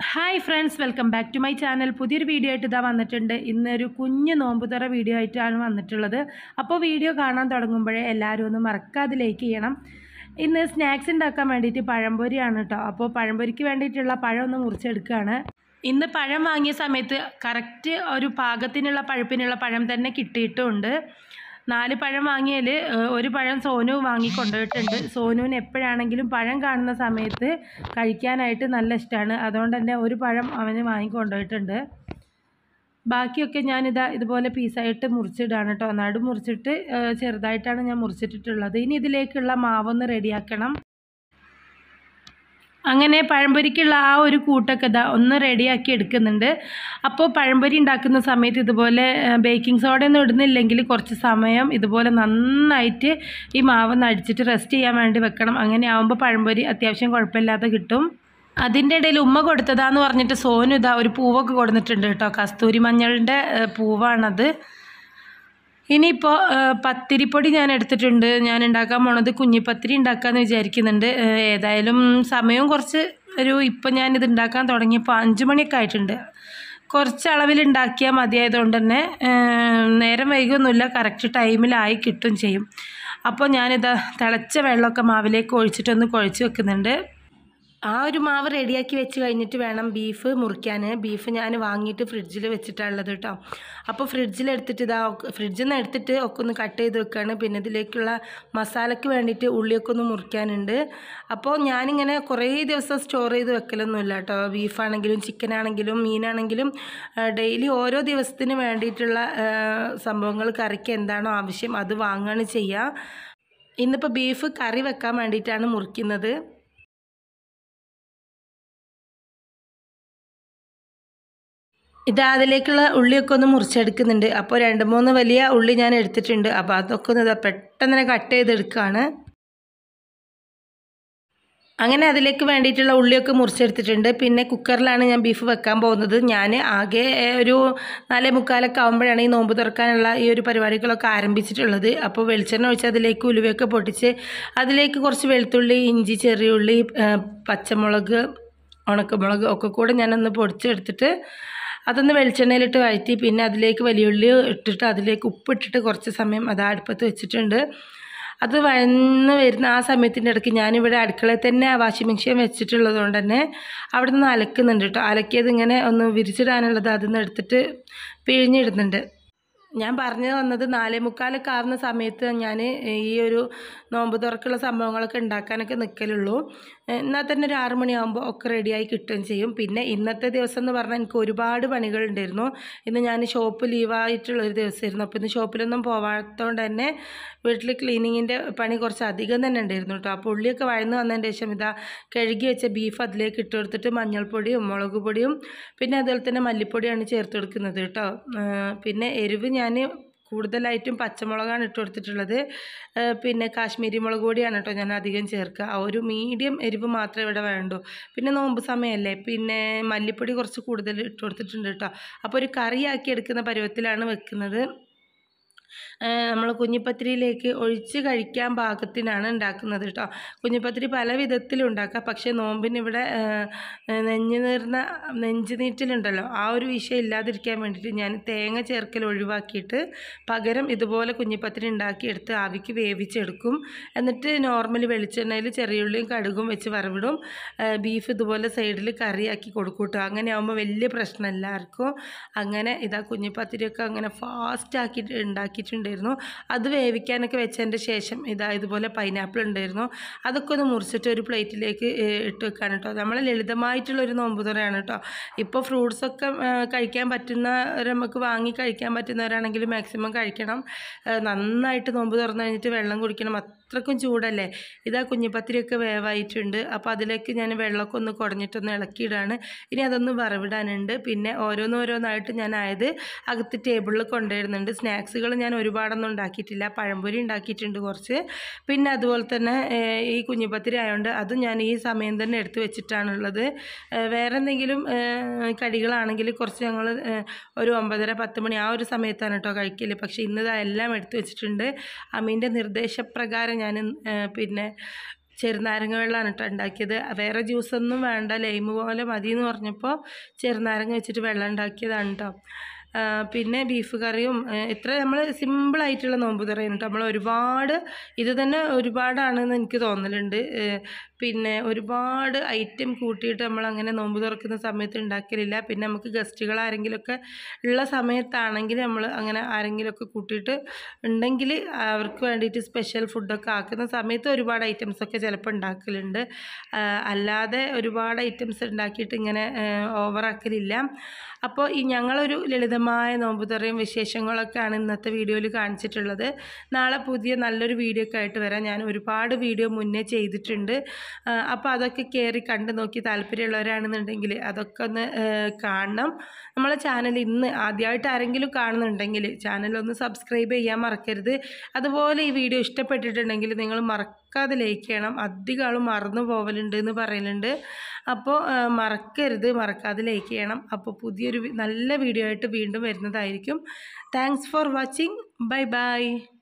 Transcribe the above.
hi friends welcome back to my channel പുതിയൊരു video ആയിട്ട് ഇതാ വന്നിട്ടുണ്ട് ഇന്നൊരു കുഞ്ഞ് നോമ്പുതറ വീഡിയോ ആയിട്ടാണ് വന്നിട്ടുള്ളത് അപ്പോൾ വീഡിയോ കാണാൻ തുടങ്ങുമ്പോഴേ എല്ലാവരും ഒന്ന് മറക്കാതെ ലൈക്ക് ചെയ്യണം ഇന്ന് സ്നാക്സ് ഉണ്ടാക്കാൻ വേണ്ടിയിട്ട് പഴംപൊരിയാണ് കേട്ടോ അപ്പോൾ പഴംപൊരിക്ക് വേണ്ടിയിട്ടുള്ള പഴം ഒന്ന് മുറിച്ചെടുക്കുകയാണ് ഇന്ന് പഴം വാങ്ങിയ സമയത്ത് കറക്റ്റ് ഒരു പാകത്തിനുള്ള പഴുപ്പിനുള്ള പഴം തന്നെ കിട്ടിയിട്ടുമുണ്ട് നാല് പഴം വാങ്ങിയാൽ ഒരു പഴം സോനു വാങ്ങിക്കൊണ്ടുപോയിട്ടുണ്ട് സോനുവിന് എപ്പോഴാണെങ്കിലും പഴം കാണുന്ന സമയത്ത് കഴിക്കാനായിട്ട് നല്ല ഇഷ്ടമാണ് അതുകൊണ്ട് തന്നെ ഒരു പഴം അവന് വാങ്ങിക്കൊണ്ടുപോയിട്ടുണ്ട് ബാക്കിയൊക്കെ ഞാനിതാ ഇതുപോലെ പീസായിട്ട് മുറിച്ചിടാണ് കേട്ടോ നടു മുറിച്ചിട്ട് ഏഹ്, ചെറുതായിട്ടാണ് ഞാൻ മുറിച്ചിട്ടിട്ടുള്ളത് ഇനി ഇതിലേക്കുള്ള മാവൊന്ന് റെഡിയാക്കണം അങ്ങനെ പഴംപൊരിക്കുള്ള ആ ഒരു കൂട്ടൊക്കെ ഇതാ ഒന്ന് റെഡിയാക്കി എടുക്കുന്നുണ്ട് അപ്പോൾ പഴംപൊരി ഉണ്ടാക്കുന്ന സമയത്ത് ഇതുപോലെ ബേക്കിംഗ് സോഡ ഒന്നും ഇടുന്നില്ലെങ്കിൽ കുറച്ച് സമയം ഇതുപോലെ നന്നായിട്ട് ഈ മാവ് ഒന്ന് അടിച്ചിട്ട് റെസ്റ്റ് ചെയ്യാൻ വേണ്ടി വെക്കണം അങ്ങനെ ആകുമ്പോൾ പഴംപൊരി അത്യാവശ്യം കുഴപ്പമില്ലാതെ കിട്ടും അതിൻ്റെ ഇടയിൽ ഉമ്മ കൊടുത്തതാന്ന് പറഞ്ഞിട്ട് സോനു ഇതാ ഒരു പൂവൊക്കെ കൊടുത്തിട്ടുണ്ട് കേട്ടോ കസ്തൂരി മഞ്ഞളിൻ്റെ ഏഹ്, പൂവാണത് ഇനിയിപ്പോൾ പത്തിരിപ്പൊടി ഞാൻ എടുത്തിട്ടുണ്ട് ഞാൻ ഉണ്ടാക്കാൻ പോണത് കുഞ്ഞിപ്പത്തിരി ഉണ്ടാക്കാമെന്ന് വിചാരിക്കുന്നുണ്ട് ഏഹ്, ഏതായാലും സമയവും കുറച്ച് ഒരു ഇപ്പം ഞാനിത് ഉണ്ടാക്കാൻ തുടങ്ങിയപ്പോൾ അഞ്ച് മണിയൊക്കെ ആയിട്ടുണ്ട് കുറച്ച് അളവിൽ ഉണ്ടാക്കിയാൽ മതിയായതുകൊണ്ട് തന്നെ ഏഹ്, നേരം വൈകൊന്നുമില്ല കറക്റ്റ് ടൈമിലായി കിട്ടും ചെയ്യും അപ്പോൾ ഞാനിത് തിളച്ച വെള്ളമൊക്കെ മാവിലേക്ക് ഒഴിച്ചിട്ടൊന്ന് കുഴച്ച് വെക്കുന്നുണ്ട് ആ ഒരു മാവ് റെഡിയാക്കി വെച്ച് കഴിഞ്ഞിട്ട് വേണം ബീഫ് മുറിക്കാൻ ബീഫ് ഞാൻ വാങ്ങിയിട്ട് ഫ്രിഡ്ജിൽ വെച്ചിട്ടുള്ളത് കേട്ടോ അപ്പോൾ ഫ്രിഡ്ജിലെടുത്തിട്ട് ഇതാ ഒക്കെ- ഫ്രിഡ്ജിൽ നിന്ന് എടുത്തിട്ട് ഒക്കെ ഒന്ന് കട്ട് ചെയ്ത് വെക്കുകയാണ് പിന്നെ ഇതിലേക്കുള്ള മസാലയ്ക്ക് വേണ്ടിയിട്ട് ഉള്ളിയൊക്കെ ഒന്ന് മുറിക്കാനുണ്ട് അപ്പോൾ ഞാനിങ്ങനെ കുറേ ദിവസം സ്റ്റോർ ചെയ്ത് വെക്കലൊന്നുമില്ല കേട്ടോ ബീഫാണെങ്കിലും ചിക്കൻ ആണെങ്കിലും മീനാണെങ്കിലും ഡെയിലി ഓരോ ദിവസത്തിന് വേണ്ടിയിട്ടുള്ള ആ, സംഭവങ്ങൾ കറിക്ക് എന്താണോ ആവശ്യം അത് വാങ്ങുകയാണ് ചെയ്യുക ഇന്നിപ്പോൾ ബീഫ് കറി വെക്കാൻ വേണ്ടിയിട്ടാണ് മുറിക്കുന്നത് ഇത് അതിലേക്കുള്ള ഉള്ളിയൊക്കെ ഒന്ന് മുറിച്ചെടുക്കുന്നുണ്ട് അപ്പോൾ രണ്ട് മൂന്ന് വലിയ ഉള്ളി ഞാൻ എടുത്തിട്ടുണ്ട് അപ്പോൾ അതൊക്കെ ഒന്ന് ഇതാ പെട്ടെന്ന് തന്നെ കട്ട് ചെയ്തെടുക്കുകയാണ് അങ്ങനെ അതിലേക്ക് വേണ്ടിയിട്ടുള്ള ഉള്ളിയൊക്കെ മുറിച്ചെടുത്തിട്ടുണ്ട് പിന്നെ കുക്കറിലാണ് ഞാൻ ബീഫ് വെക്കാൻ പോകുന്നത് ഞാൻ ആകെ ഏഹ്, ഒരു നാലേ മുക്കാലൊക്കെ ആകുമ്പോഴാണ് ഈ നോമ്പ് തുറക്കാനുള്ള ഈ ഒരു പരിപാടികളൊക്കെ ആരംഭിച്ചിട്ടുള്ളത് അപ്പോൾ വെളിച്ചെണ്ണ ഒഴിച്ച് അതിലേക്ക് ഉലുവയൊക്കെ പൊട്ടിച്ച് അതിലേക്ക് കുറച്ച് വെളുത്തുള്ളി ഇഞ്ചി ചെറിയുള്ളി ഏഹ്, പച്ചമുളക് ഉണക്കമുളക് ഒക്കെ കൂടെ ഞാനൊന്ന് പൊടിച്ചെടുത്തിട്ട് അതൊന്ന് വെളിച്ചെണ്ണയിലിട്ട് വഴറ്റി പിന്നെ അതിലേക്ക് വലിയുള്ളി ഇട്ടിട്ട് അതിലേക്ക് ഉപ്പിട്ടിട്ട് കുറച്ച് സമയം അത് അടുപ്പത്ത് വെച്ചിട്ടുണ്ട് അത് വഴന്ന് വരുന്ന ആ സമയത്തിൻ്റെ ഇടയ്ക്ക് ഞാനിവിടെ അടുക്കളയിൽ തന്നെ ആ വാഷിംഗ് മെഷീൻ വെച്ചിട്ടുള്ളത് കൊണ്ട് തന്നെ അവിടെ നിന്ന് അലക്കുന്നുണ്ട് കേട്ടോ അലക്കിയത് ഇങ്ങനെ ഒന്ന് വിരിച്ചിടാനുള്ളത് അതിൽ നിന്ന് എടുത്തിട്ട് പിഴിഞ്ഞിടുന്നുണ്ട് ഞാൻ പറഞ്ഞു വന്നത് നാലേ മുക്കാലൊക്കെ ആവുന്ന സമയത്ത് ഞാൻ ഈ ഒരു നോമ്പ് തുറക്കുള്ള സംഭവങ്ങളൊക്കെ ഉണ്ടാക്കാനൊക്കെ നിൽക്കലുള്ളൂ എന്നാൽ തന്നെ ഒരു ആറ് മണിയാകുമ്പോൾ ഒക്കെ റെഡിയായി കിട്ടുകയും ചെയ്യും പിന്നെ ഇന്നത്തെ ദിവസം എന്ന് പറഞ്ഞാൽ എനിക്ക് ഒരുപാട് പണികളുണ്ടായിരുന്നു ഇന്ന് ഞാൻ ഷോപ്പ് ലീവായിട്ടുള്ള ഒരു ദിവസമായിരുന്നു അപ്പോൾ ഇന്ന് ഷോപ്പിലൊന്നും പോവാത്തതുകൊണ്ട് തന്നെ വീട്ടിൽ ക്ലീനിങ്ങിൻ്റെ പണി കുറച്ച് അധികം തന്നെ ഉണ്ടായിരുന്നു കേട്ടോ അപ്പോൾ ഉള്ളിയൊക്കെ വഴന്ന് വന്നതിന് ശേഷം ഇതാ കഴുകി വെച്ച ബീഫ് അതിലേക്ക് ഇട്ട് കൊടുത്തിട്ട് മഞ്ഞൾപ്പൊടിയും മുളക് പൊടിയും പിന്നെ അതുപോലെ തന്നെ മല്ലിപ്പൊടിയാണ് ചേർത്ത് കൊടുക്കുന്നത് കേട്ടോ ആ, പിന്നെ എരിവ് ഞാൻ കൂടുതലായിട്ടും പച്ചമുളകാണ് ഇട്ട് കൊടുത്തിട്ടുള്ളത് ആ, പിന്നെ കാശ്മീരി മുളക് പൊടിയാണ് കേട്ടോ ഞാൻ അധികം ചേർക്കുക ആ ഒരു മീഡിയം എരിവ് മാത്രമേ ഇവിടെ വേണ്ടൂ പിന്നെ നോമ്പ് സമയമല്ലേ പിന്നെ മല്ലിപ്പൊടി കുറച്ച് കൂടുതൽ ഇട്ട് കൊടുത്തിട്ടുണ്ട് കേട്ടോ അപ്പോൾ ഒരു കറിയാക്കി എടുക്കുന്ന പരുവത്തിലാണ് വെക്കുന്നത് നമ്മൾ കുഞ്ഞിപ്പത്തിരിയിലേക്ക് ഒഴിച്ച് കഴിക്കാൻ പാകത്തിനാണ് ഉണ്ടാക്കുന്നത് കേട്ടോ കുഞ്ഞിപ്പത്തിരി പല വിധത്തിലും ഉണ്ടാക്കാം പക്ഷേ നോമ്പിന് ഇവിടെ നെഞ്ഞ് നീർന്ന നെഞ്ച് നീറ്റലുണ്ടല്ലോ ആ ഒരു വിഷയം ഇല്ലാതിരിക്കാൻ വേണ്ടിയിട്ട് ഞാൻ തേങ്ങ ചേർക്കൽ ഒഴിവാക്കിയിട്ട് പകരം ഇതുപോലെ കുഞ്ഞിപ്പത്തിരി ഉണ്ടാക്കിയെടുത്ത് ആവിക്ക് വേവിച്ചെടുക്കും എന്നിട്ട് നോർമൽ വെളിച്ചെണ്ണയിൽ ചെറിയുള്ളിയും കടുകും വെച്ച് വറവിടും ബീഫ് ഇതുപോലെ സൈഡിൽ കറിയാക്കി കൊടുക്കും കേട്ടോ അങ്ങനെ ആകുമ്പോൾ വലിയ പ്രശ്നമില്ല ആർക്കും അങ്ങനെ ഇതാ കുഞ്ഞിപ്പത്തിരിയൊക്കെ അങ്ങനെ ഫാസ്റ്റ് ആക്കിയിട്ട് ഉണ്ടാക്കിയിട്ടുണ്ടായിരുന്നു അത് വേവിക്കാനൊക്കെ വെച്ചതിൻ്റെ ശേഷം ഇതാ ഇതുപോലെ പൈനാപ്പിൾ ഉണ്ടായിരുന്നു അതൊക്കെ ഒന്ന് മുറിച്ചിട്ട് ഒരു പ്ലേറ്റിലേക്ക് ഏഹ്, ഇട്ട് വെക്കാൻ കേട്ടോ നമ്മൾ ലളിതമായിട്ടുള്ള ഒരു നോമ്പ് തുറയാണ് കേട്ടോ ഇപ്പോൾ ഫ്രൂട്ട്സൊക്കെ കഴിക്കാൻ പറ്റുന്നവർ നമുക്ക് വാങ്ങി കഴിക്കാൻ പറ്റുന്നവരാണെങ്കിൽ മാക്സിമം കഴിക്കണം ഏഹ്, നന്നായിട്ട് നോമ്പ് തുറന്നു കഴിഞ്ഞിട്ട് വെള്ളം കുടിക്കണം അത്രക്കും ചൂടല്ലേ ഇതാ കുഞ്ഞിപ്പത്തിരിയൊക്കെ വേവായിട്ടുണ്ട് അപ്പോൾ അതിലേക്ക് ഞാൻ വെള്ളമൊക്കെ ഒന്ന് കുടഞ്ഞിട്ടൊന്ന് ഇളക്കിയിടാണ് ഇനി അതൊന്ന് വറവിടാനുണ്ട് പിന്നെ ഓരോന്നോരോന്നായിട്ട് ഞാൻ ആയത് അകത്ത് ടേബിളിൽ കൊണ്ടുവരുന്നുണ്ട് സ്നാക്സുകൾ ഞാൻ ഒരുപാടൊന്നും ഉണ്ടാക്കിയിട്ടില്ല പഴംപൊരി ഉണ്ടാക്കിയിട്ടുണ്ട് കുറച്ച് പിന്നെ അതുപോലെ തന്നെ ഏഹ്, ഈ കുഞ്ഞിപ്പത്തിരി ആയതുകൊണ്ട് അതും ഞാൻ ഈ സമയം തന്നെ എടുത്ത് വെച്ചിട്ടാണുള്ളത് ഏഹ്, വേറെ എന്തെങ്കിലും ഏഹ്, കടികളാണെങ്കിൽ കുറച്ച് ഞങ്ങൾ ഒരു ഒമ്പതര പത്ത് മണി ആ ഒരു സമയത്താണ് കേട്ടോ കഴിക്കല് പക്ഷേ ഇന്ന് ഇതാ എല്ലാം എടുത്ത് വെച്ചിട്ടുണ്ട് അമ്മീൻ്റെ നിർദ്ദേശപ്രകാരം ഞാൻ പിന്നെ ചെറുനാരങ്ങ വെള്ളമാണ് കേട്ടോ ഉണ്ടാക്കിയത് വേറെ ജ്യൂസൊന്നും വേണ്ട ലൈമ് പോലെ മതി എന്ന് പറഞ്ഞപ്പോൾ ചെറുനാരങ്ങ വെച്ചിട്ട് വെള്ളം ഉണ്ടാക്കിയതാണ് കേട്ടോ ആ, പിന്നെ ബീഫ് കറിയും ആ, ഇത്ര നമ്മൾ സിമ്പിളായിട്ടുള്ള നോമ്പ് തുറയാണ് കേട്ടോ നമ്മൾ ഒരുപാട് ഇത് തന്നെ ഒരുപാടാണെന്ന് എനിക്ക് തോന്നലുണ്ട് ഏ, പിന്നെ ഒരുപാട് ഐറ്റം കൂട്ടിയിട്ട് നമ്മൾ അങ്ങനെ നോമ്പ് തുറക്കുന്ന സമയത്ത് ഉണ്ടാക്കലില്ല പിന്നെ നമുക്ക് ഗസ്റ്റുകൾ ആരെങ്കിലുമൊക്കെ ഉള്ള സമയത്താണെങ്കിൽ നമ്മൾ അങ്ങനെ ആരെങ്കിലുമൊക്കെ കൂട്ടിയിട്ട് ഉണ്ടെങ്കിൽ അവർക്ക് വേണ്ടിയിട്ട് സ്പെഷ്യൽ ഫുഡൊക്കെ ആക്കുന്ന സമയത്ത് ഒരുപാട് ഐറ്റംസ് ഒക്കെ ചിലപ്പോൾ ഉണ്ടാക്കലുണ്ട് ആ, അല്ലാതെ ഒരുപാട് ഐറ്റംസ് ഉണ്ടാക്കിയിട്ട് ഇങ്ങനെ ഓവറാക്കലില്ല അപ്പോൾ ഈ ഞങ്ങളൊരു ലളിതമായ നോമ്പുതറയും വിശേഷങ്ങളൊക്കെയാണ് ഇന്നത്തെ വീഡിയോയിൽ കാണിച്ചിട്ടുള്ളത് നാളെ പുതിയ നല്ലൊരു വീഡിയോ ഒക്കെ ആയിട്ട് വരാം ഞാൻ ഒരുപാട് വീഡിയോ മുന്നേ ചെയ്തിട്ടുണ്ട് ആ, അപ്പോൾ അതൊക്കെ കയറി കണ്ട് നോക്കി താല്പര്യമുള്ളവരാണെന്നുണ്ടെങ്കിൽ അതൊക്കെ ഒന്ന് ആ, കാണണം നമ്മളെ ചാനൽ ഇന്ന് ആദ്യമായിട്ട് ആരെങ്കിലും കാണുന്നുണ്ടെങ്കിൽ ചാനൽ ഒന്ന് സബ്സ്ക്രൈബ് ചെയ്യാൻ മറക്കരുത് അതുപോലെ ഈ വീഡിയോ ഇഷ്ടപ്പെട്ടിട്ടുണ്ടെങ്കിൽ നിങ്ങൾ മറക്കാതെ ലൈക്ക് ചെയ്യണം അധികം ആളും മറന്നു പോവലുണ്ട് എന്ന് പറയുന്നുണ്ട് അപ്പോൾ ആ, മറക്കരുത് മറക്കാതെ ലൈക്ക് ചെയ്യണം അപ്പോൾ പുതിയൊരു വി- നല്ല വീഡിയോ ആയിട്ട് വീണ്ടും വരുന്നതായിരിക്കും thanks for watching bye by